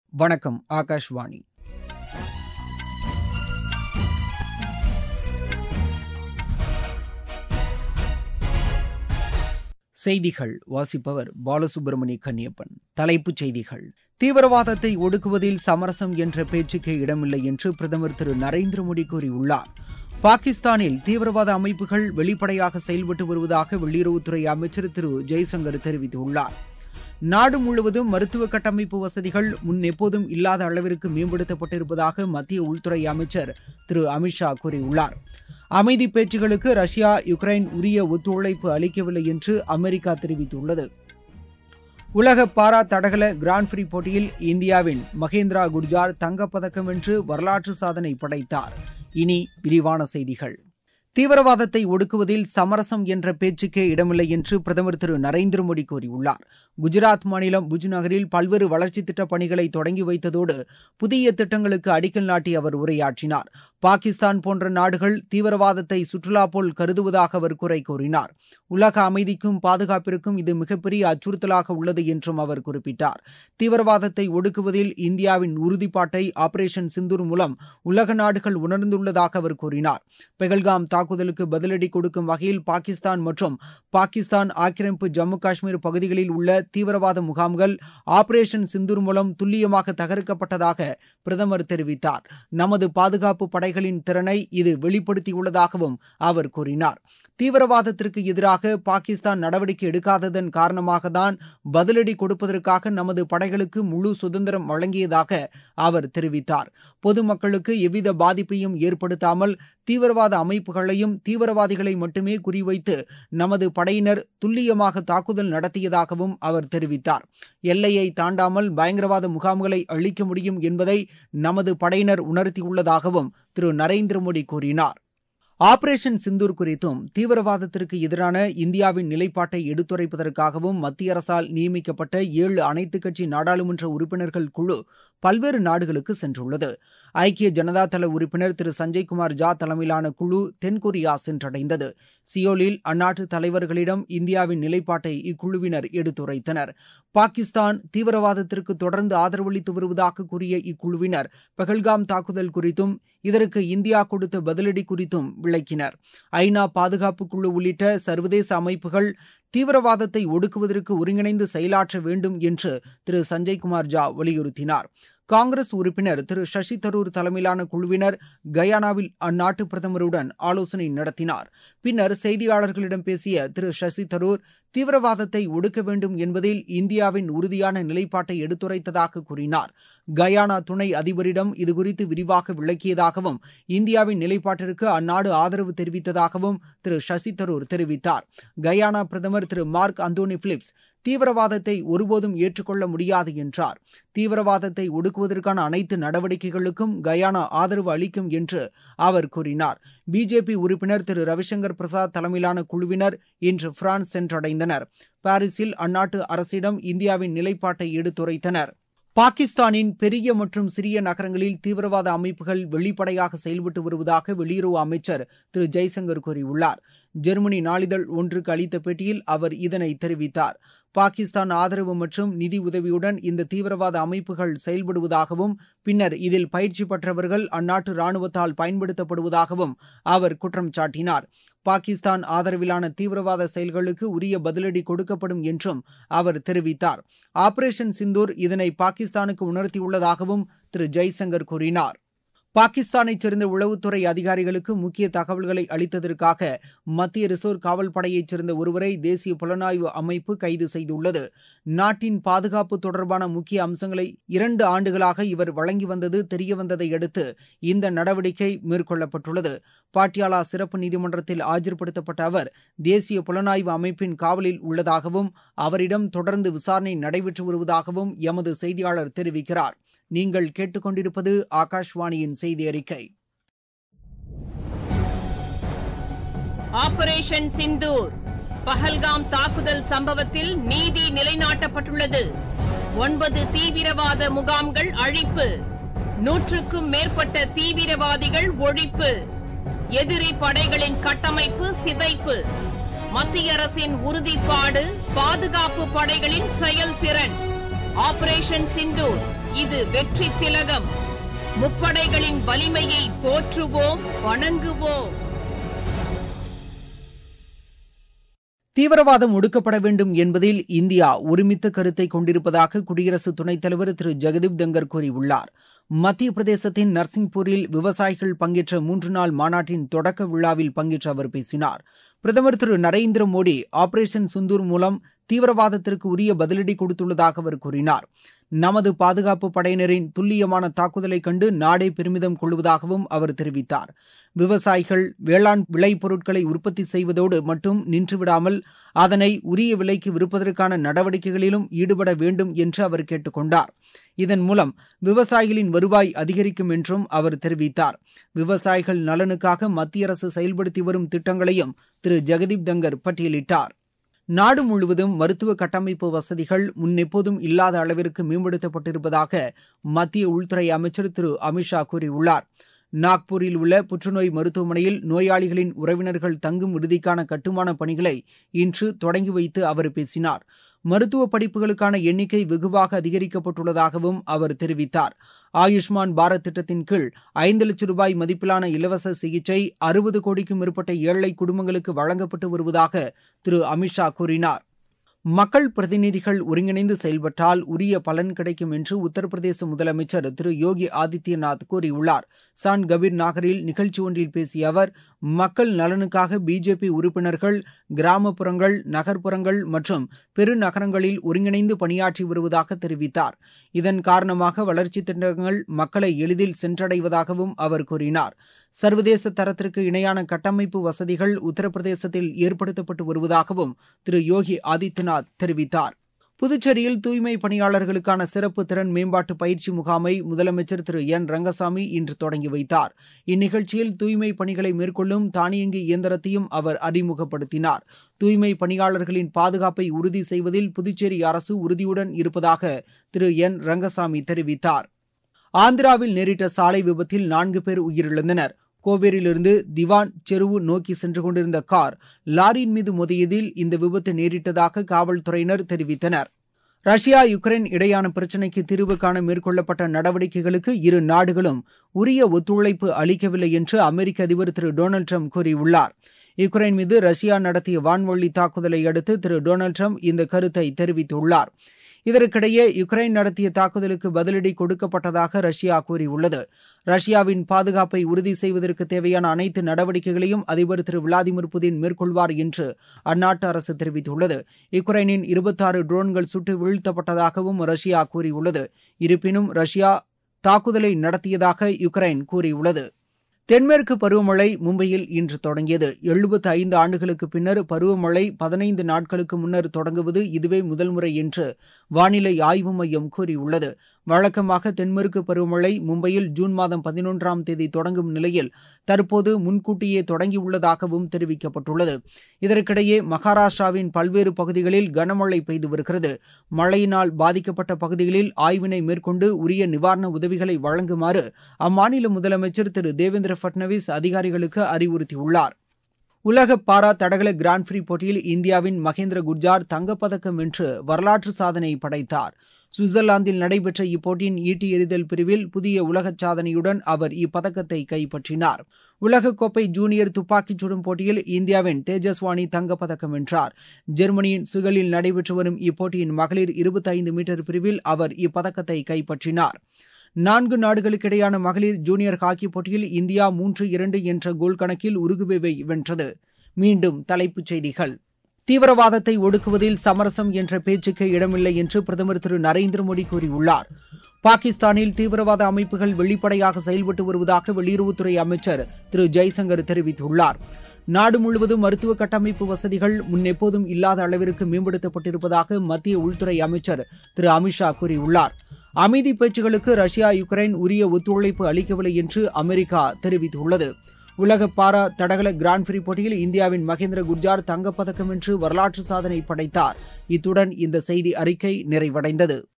வணக்கம் ஆகாஷ்வாணி செய்திகள் வாசிப்பவர் பாலசுப்ரமணிய கன்னியப்பன் தலைப்புச் செய்திகள் தீவிரவாதத்தை ஒடுக்குவதில் சமரசம் என்ற பேச்சுக்கே இடமில்லை என்று பிரதமர் திரு நரேந்திர மோடி கூறியுள்ளார் பாகிஸ்தானில் தீவிரவாத அமைப்புகள் வெளிப்படையாக செயல்பட்டு வருவதாக வெளியுறவுத்துறை அமைச்சர் திரு ஜெய்சங்கர் தெரிவித்துள்ளார் நாடு முழுவதும் மருத்துவ கட்டமைப்பு வசதிகள் முன் எப்போதும் இல்லாத அளவிற்கு மேம்படுத்தப்பட்டிருப்பதாக மத்திய உள்துறை அமைச்சர் திரு அமித்ஷா கூறியுள்ளார் அமைதி பேச்சுகளுக்கு ரஷ்யா யுக்ரைன் உரிய ஒத்துழைப்பு அளிக்கவில்லை என்று அமெரிக்கா தெரிவித்துள்ளது உலக பாரா தடகள கிராண்ட் பிரீ போட்டியில் இந்தியாவின் மகேந்திரா குர்ஜார் தங்கப்பதக்கம் வென்று வரலாற்று சாதனை படைத்தார் இனி விரிவான செய்திகள் தீவிரவாதத்தை ஒடுக்குவதில் சமரசம் என்ற பேச்சுக்கே இடமில்லை என்று பிரதமர் திரு நரேந்திர மோடி கூறியுள்ளார் குஜராத் மாநிலம் புஜ் நகரில் பல்வேறு வளர்ச்சித் திட்டப் பணிகளை தொடங்கி வைத்ததோடு புதிய திட்டங்களுக்கு அடிக்கல் நாட்டி அவர் உரையாற்றினார் பாகிஸ்தான் போன்ற நாடுகள் தீவிரவாதத்தை சுற்றுலா போல் கருதுவதாக அவர் குறை கூறினார் உலக அமைதிக்கும் பாதுகாப்பிற்கும் இது மிகப்பெரிய அச்சுறுத்தலாக உள்ளது என்றும் அவர் குறிப்பிட்டார் தீவிரவாதத்தை ஒடுக்குவதில் இந்தியாவின் உறுதிப்பாட்டை ஆபரேஷன் சிந்தூர் மூலம் உலக நாடுகள் உணர்ந்துள்ளதாக அவர் கூறினார் பெகல்காம் தாக்குதலுக்கு பதிலடி கொடுக்கும் வகையில் பாகிஸ்தான் மற்றும் பாகிஸ்தான் ஆக்கிரமிப்பு ஜம்மு காஷ்மீர் பகுதிகளில் உள்ள தீவிரவாத முகாம்கள் ஆபரேஷன் சிந்தூர் மூலம் துல்லியமாக தகர்க்கப்பட்டதாக பிரதமர் தெரிவித்தார் நமது பாதுகாப்பு படைகளின் திறனை இது வெளிப்படுத்தியுள்ளதாகவும் அவர் கூறினார் தீவிரவாதத்திற்கு எதிராக பாகிஸ்தான் நடவடிக்கை எடுக்காததன் காரணமாகத்தான் பதிலடி கொடுப்பதற்காக நமது படைகளுக்கு முழு சுதந்திரம் வழங்கியதாக அவர் தெரிவித்தார் பொதுமக்களுக்கு எவ்வித பாதிப்பையும் ஏற்படுத்தாமல் தீவிரவாத அமைப்புகளையும் தீவிரவாதிகளை மட்டுமே குறிவைத்து நமது படையினர் துல்லியமாக தாக்குதல் நடத்தியதாகவும் அவர் தெரிவித்தார் எல்லையை தாண்டாமல் பயங்கரவாத முகாம்களை அழிக்க முடியும் என்பதை நமது படையினர் உணர்த்தியுள்ளதாகவும் திரு நரேந்திர மோடி கூறினார் ஆபரேஷன் சிந்தூர் குறித்தும் தீவிரவாதத்திற்கு எதிரான இந்தியாவின் நிலைப்பாட்டை எடுத்துரைப்பதற்காகவும் மத்திய அரசால் நியமிக்கப்பட்ட ஏழு அனைத்துக் கட்சி நாடாளுமன்ற உறுப்பினர்கள் குழு பல்வேறு நாடுகளுக்கு சென்றுள்ளது ஐக்கிய ஜனதா தள உறுப்பினர் திரு சஞ்சய்குமார் ஜா தலைமையிலான குழு தென்கொரியா சென்றடைந்தது சியோலில் அந்நாட்டு தலைவர்களிடம் இந்தியாவின் நிலைப்பாட்டை இக்குழுவினர் எடுத்துரைத்தனர் பாகிஸ்தான் தீவிரவாதத்திற்கு தொடர்ந்து ஆதரவளித்து வருவதாக கூறிய இக்குழுவினர் பகல்காம் தாக்குதல் குறித்தும் இதற்கு இந்தியா கொடுத்த பதிலடி குறித்தும் விளக்கினர் ஐநா பாதுகாப்பு குழு உள்ளிட்ட சர்வதேச அமைப்புகள் தீவிரவாதத்தை ஒடுக்குவதற்கு ஒருங்கிணைந்து செயலாற்ற வேண்டும் என்று திரு சஞ்சய்குமார் ஜா வலியுறுத்தினார் காங்கிரஸ் உறுப்பினர் திரு சசி தரூர் தலைமையிலான குழுவினர் கயானாவில் அந்நாட்டு பிரதமருடன் ஆலோசனை நடத்தினார் பின்னர் செய்தியாளர்களிடம் பேசிய திரு சசி தரூர் தீவிரவாதத்தை ஒடுக்க வேண்டும் என்பதில் இந்தியாவின் உறுதியான நிலைப்பாட்டை எடுத்துரைத்ததாக கூறினார் கயானா துணை அதிபரிடம் இதுகுறித்து விரிவாக விளக்கியதாகவும் இந்தியாவின் நிலைப்பாட்டிற்கு அந்நாடு ஆதரவு தெரிவித்ததாகவும் திரு சசி தரூர் தெரிவித்தார் கயானா பிரதமர் திரு மார்க் அந்தோனி பிலிப்ஸ் தீவிரவாதத்தை ஒருபோதும் ஏற்றுக்கொள்ள முடியாது என்றார் தீவிரவாதத்தை ஒடுக்குவதற்கான அனைத்து நடவடிக்கைகளுக்கும் கயானா ஆதரவு அளிக்கும் என்று அவர் கூறினார் பிஜேபி உறுப்பினர் திரு ரவிசங்கர் பிரசாத் தலைமையிலான குழுவினர் இன்று பிரான்ஸ் சென்றடைந்தனர் பாரிஸில் அந்நாட்டு அரசிடம் இந்தியாவின் நிலைப்பாட்டை எடுத்துரைத்தனர் பாகிஸ்தானின் பெரிய மற்றும் சிறிய நகரங்களில் தீவிரவாத அமைப்புகள் வெளிப்படையாக செயல்பட்டு வருவதாக வெளியுறவு அமைச்சர் திரு ஜெய்சங்கர் கூறியுள்ளார் ஜெர்மனி நாளிதழ் ஒன்றுக்கு அளித்த பேட்டியில் அவர் இதனை தெரிவித்தார் பாகிஸ்தான் ஆதரவு மற்றும் நிதி உதவியுடன் இந்த தீவிரவாத அமைப்புகள் செயல்படுவதாகவும் பின்னர் இதில் பயிற்சி பெற்றவர்கள் அந்நாட்டு ராணுவத்தால் பயன்படுத்தப்படுவதாகவும் அவர் குற்றம் சாட்டினார் பாகிஸ்தான் ஆதரவிலான தீவிரவாத செயல்களுக்கு உரிய பதிலடி கொடுக்கப்படும் என்றும் அவர் தெரிவித்தார் ஆபரேஷன் சிந்தூர் இதனை பாகிஸ்தானுக்கு உணர்த்தியுள்ளதாகவும் திரு ஜெய்சங்கர் கூறினார் பாகிஸ்தானைச் சேர்ந்த உளவுத்துறை அதிகாரிகளுக்கு முக்கிய தகவல்களை அளித்ததற்காக மத்திய ரிசர்வ் காவல் படையைச் சேர்ந்த ஒருவரை தேசிய புலனாய்வு அமைப்பு கைது செய்துள்ளது நாட்டின் பாதுகாப்பு தொடர்பான முக்கிய அம்சங்களை இரண்டு ஆண்டுகளாக இவர் வழங்கி வந்தது தெரியவந்ததை அடுத்து இந்த நடவடிக்கை மேற்கொள்ளப்பட்டுள்ளது பாட்டியாலா சிறப்பு நீதிமன்றத்தில் ஆஜர்படுத்தப்பட்ட அவர் தேசிய புலனாய்வு அமைப்பின் காவலில் உள்ளதாகவும் அவரிடம் தொடர்ந்து விசாரணை நடைபெற்று வருவதாகவும் எமது செய்தியாளர் தெரிவிக்கிறார் நீங்கள் கேட்டுக்கொண்டிருப்பது ஆகாஷ்வாணியின் செய்தி அறிக்கை ஆபரேஷன் சிந்தூர் பஹல்காம் தாக்குதல் சம்பவத்தில் நீதி நிலைநாட்டப்பட்டுள்ளது ஒன்பது தீவிரவாத முகாம்கள் அழிப்பு நூற்றுக்கும் மேற்பட்ட தீவிரவாதிகள் ஒழிப்பு எதிரி படைகளின் கட்டமைப்பு சிதைப்பு மத்திய அரசின் உறுதிப்பாடு பாதுகாப்பு படைகளின் செயல்திறன் ஆபரேஷன் சிந்தூர் இது வெற்றி திலகம் முப்படைகளின் வலிமையை போற்றுவோம் வணங்குவோம் தீவிரவாதம் ஒடுக்கப்பட வேண்டும் என்பதில் இந்தியா ஒருமித்த கருத்தை கொண்டிருப்பதாக குடியரசு துணைத் தலைவர் திரு ஜெகதீப் தங்கர் கூறியுள்ளார் மத்திய பிரதேசத்தின் நர்சிங்பூரில் விவசாயிகள் பங்கேற்ற மூன்று நாள் மாநாட்டின் தொடக்க விழாவில் பங்கேற்று அவர் பேசினார் பிரதமர் திரு நரேந்திர மோடி ஆபரேஷன் சுந்தூர் மூலம் தீவிரவாதத்திற்கு உரிய பதிலடி கொடுத்துள்ளதாக அவர் கூறினார் நமது பாதுகாப்பு படையினரின் துல்லியமான தாக்குதலை கண்டு நாடே பெருமிதம் கொள்வதாகவும் அவர் தெரிவித்தார் விவசாயிகள் வேளாண் விளைபொருட்களை உற்பத்தி செய்வதோடு மட்டும் நின்றுவிடாமல் அதனை உரிய விலைக்கு விற்பதற்கான நடவடிக்கைகளிலும் ஈடுபட வேண்டும் என்று அவர் கேட்டுக் கொண்டார் இதன் மூலம் விவசாயிகளின் வருவாய் அதிகரிக்கும் என்றும் அவர் தெரிவித்தார் விவசாயிகள் நலனுக்காக மத்திய அரசு செயல்படுத்தி வரும் திட்டங்களையும் திரு ஜெகதீப் தங்கர் பட்டியலிட்டார் நாடு முழுவதும் மருத்துவ கட்டமைப்பு வசதிகள் முன்னெப்போதும் இல்லாத அளவிற்கு மேம்படுத்தப்பட்டிருப்பதாக மத்திய உள்துறை அமைச்சர் திரு அமித்ஷா கூறியுள்ளார் நாக்பூரில் உள்ள புற்றுநோய் மருத்துவமனையில் நோயாளிகளின் உறவினர்கள் தங்கும் விடுதிக்கான கட்டுமான பணிகளை இன்று தொடங்கி வைத்து அவர் பேசினார் மருத்துவ படிப்புகளுக்கான எண்ணிக்கை வெகுவாக அதிகரிக்கப்பட்டுள்ளதாகவும் அவர் தெரிவித்தார் ஆயுஷ்மான் பாரத் திட்டத்தின் கீழ் ஐந்து லட்சம் ரூபாய் மதிப்பிலான இலவச சிகிச்சை அறுபது கோடிக்கும் மேற்பட்ட ஏழை குடும்பங்களுக்கு வழங்கப்பட்டு வருவதாக திரு அமித்ஷா கூறினார் மக்கள் பிரதிநிதிகள் ஒருங்கிணைந்து செயல்பட்டால் உரிய பலன் கிடைக்கும் என்று உத்தரப்பிரதேச முதலமைச்சர் திரு யோகி ஆதித்யநாத் கூறியுள்ளார் சான் கபீர் நாகரில் நிகழ்ச்சி ஒன்றில் பேசிய அவர் மக்கள் நலனுக்காக பிஜேபி உறுப்பினர்கள் கிராமப்புறங்கள் நகர்ப்புறங்கள் மற்றும் பெருநகரங்களில் ஒருங்கிணைந்து பணியாற்றி வருவதாக தெரிவித்தார் இதன் காரணமாக வளர்ச்சித் திட்டங்கள் மக்களை எளிதில் சென்றடைவதாகவும் அவர் கூறினார் சர்வதேச தரத்திற்கு இணையான கட்டமைப்பு வசதிகள் உத்தரப்பிரதேசத்தில் ஏற்படுத்தப்பட்டு வருவதாகவும் திரு யோகி ஆதித்யநாத் தெரிவித்தார் புதுச்சேரியில் தூய்மை பணியாளர்களுக்கான சிறப்பு திறன் மேம்பாட்டு பயிற்சி முகாமை முதலமைச்சர் திரு என் ரங்கசாமி இன்று தொடங்கி வைத்தார் இந்நிகழ்ச்சியில் தூய்மை பணிகளை மேற்கொள்ளும் தானியங்கி இயந்திரத்தையும் அவர் அறிமுகப்படுத்தினார் தூய்மை பணியாளர்களின் பாதுகாப்பை உறுதி செய்வதில் புதுச்சேரி அரசு உறுதியுடன் இருப்பதாக திரு என் ரங்கசாமி தெரிவித்தார் ஆந்திராவில் நேரிட்ட சாலை விபத்தில் நான்கு பேர் உயிரிழந்தனர் கோவேரிலிருந்து திவான் செருவு நோக்கி சென்று கொண்டிருந்த கார் லாரியின் மீது மோதியதில் இந்த விபத்து நேரிட்டதாக காவல்துறையினர் தெரிவித்தனர் ரஷ்யா யுக்ரைன் இடையான பிரச்சினைக்கு தீர்வு காண மேற்கொள்ளப்பட்ட நடவடிக்கைகளுக்கு இரு நாடுகளும் உரிய ஒத்துழைப்பு அளிக்கவில்லை என்று அமெரிக்க அதிபர் திரு டொனால்டு ட்ரம்ப் கூறியுள்ளார் யுக்ரைன் மீது ரஷ்யா நடத்திய வான்வழி தாக்குதலை அடுத்து திரு டொனால்டு ட்ரம்ப் இந்த கருத்தை தெரிவித்துள்ளார் இதற்கிடையே யுக்ரைன் நடத்திய தாக்குதலுக்கு பதிலடி கொடுக்கப்பட்டதாக ரஷ்யா கூறியுள்ளது ரஷ்யாவின் பாதுகாப்பை உறுதி செய்வதற்கு தேவையான அனைத்து நடவடிக்கைகளையும் அதிபர் திரு விளாடிமிர் புதின் மேற்கொள்வார் என்று அந்நாட்டு அரசு தெரிவித்துள்ளது யுக்ரைனின் இருபத்தாறு ட்ரோன்கள் சுட்டு வீழ்த்தப்பட்டதாகவும் ரஷ்யா கூறியுள்ளது இருப்பினும் ரஷ்யா தாக்குதலை நடத்தியதாக யுக்ரைன் கூறியுள்ளது தென்மேற்கு பருவமழை மும்பையில் இன்று தொடங்கியது எழுபத்தி ஐந்து ஆண்டுகளுக்கு பின்னர் பருவமழை பதினைந்து நாட்களுக்கு முன்னர் தொடங்குவது இதுவே முதல் முறை என்று வானிலை ஆய்வு மையம் கூறியுள்ளது வழக்கமாக தென்மேற்கு பருவமழை மும்பையில் ஜூன் மாதம் பதினொன்றாம் தேதி தொடங்கும் நிலையில் தற்போது முன்கூட்டியே தொடங்கியுள்ளதாகவும் தெரிவிக்கப்பட்டுள்ளது இதற்கிடையே மகாராஷ்டிராவின் பல்வேறு பகுதிகளில் கனமழை பெய்து வருகிறது மழையினால் பாதிக்கப்பட்ட பகுதிகளில் ஆய்வினை மேற்கொண்டு உரிய நிவாரண உதவிகளை வழங்குமாறு அம்மாநில முதலமைச்சர் திரு தேவேந்திர பட்னவிஸ் அதிகாரிகளுக்கு அறிவுறுத்தியுள்ளார் உலக பாரா தடகள கிராண்ட் பிரீ போட்டியில் இந்தியாவின் மகேந்திர குர்ஜார் தங்கப்பதக்கம் வென்று வரலாற்று சாதனை படைத்தார் சுவிட்சர்லாந்தில் நடைபெற்ற இப்போட்டியின் ஈட்டி எறிதல் பிரிவில் புதிய உலக சாதனையுடன் அவர் இப்பதக்கத்தை கைப்பற்றினார் உலகக்கோப்பை ஜூனியர் துப்பாக்கிச் சுடும் போட்டியில் இந்தியாவின் தேஜஸ்வானி தங்கப்பதக்கம் வென்றார் ஜெர்மனியின் சுகலில் நடைபெற்று வரும் இப்போட்டியின் மகளிர் இருபத்தைந்து மீட்டர் பிரிவில் அவர் இப்பதக்கத்தை கைப்பற்றினார் நான்கு நாடுகளுக்கிடையான மகளிர் ஜூனியர் ஹாக்கி போட்டியில் இந்தியா மூன்று இரண்டு என்ற கோல் கணக்கில் உருகுவேவை வென்றது மீண்டும் தலைப்புச் செய்திகள் தீவிரவாதத்தை ஒடுக்குவதில் சமரசம் என்ற பேச்சுக்கு இடமில்லை என்று பிரதமர் திரு நரேந்திர மோடி கூறியுள்ளார் பாகிஸ்தானில் தீவிரவாத அமைப்புகள் வெளிப்படையாக செயல்பட்டு வருவதாக வெளியுறவுத்துறை அமைச்சர் திரு ஜெய்சங்கர் தெரிவித்துள்ளார் நாடு முழுவதும் மருத்துவ கட்டமைப்பு வசதிகள் முன்னெப்போதும் இல்லாத அளவிற்கு மேம்படுத்தப்பட்டிருப்பதாக மத்திய உள்துறை அமைச்சர் திரு அமித்ஷா கூறியுள்ளார் அமைதி பேச்சுகளுக்கு ரஷ்யா யுக்ரைன் உரிய ஒத்துழைப்பு அளிக்கவில்லை என்று அமெரிக்கா தெரிவித்துள்ளது உலக பாரா தடகள கிராண்ட் பிரீ போட்டியில் இந்தியாவின் மகேந்திர குர்ஜார் தங்கப்பதக்கம் வென்று வரலாற்று சாதனை படைத்தார் இத்துடன் இந்த செய்தி அறிக்கை நிறைவடைந்தது